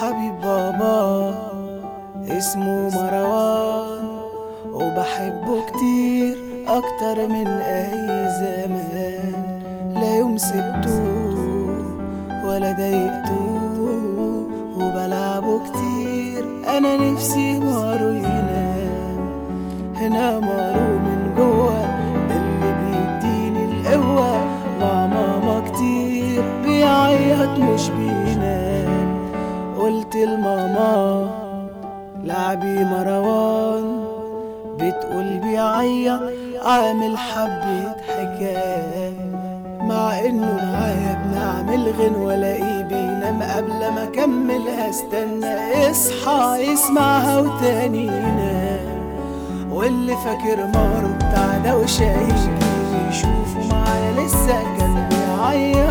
حبيب بابا اسمه مروان وبحبه كتير أكتر من أي زمان لا يوم سبته ولا ضايقته وبلعبه كتير أنا نفسي مارو ينام هنا مارو من جوه اللي بيديني القوة مع ماما كتير بيعيط مش بينام قلت لماما لعبي مروان بتقول بيعيط عامل حبة حكاية مع انه معايا بنعمل غنوة الاقيه بينام قبل ما اكملها استنى يصحى يسمعها وتاني ينام واللي فاكر مارو بتاع ده وشايف يشوفه معايا لسه كان بيعيط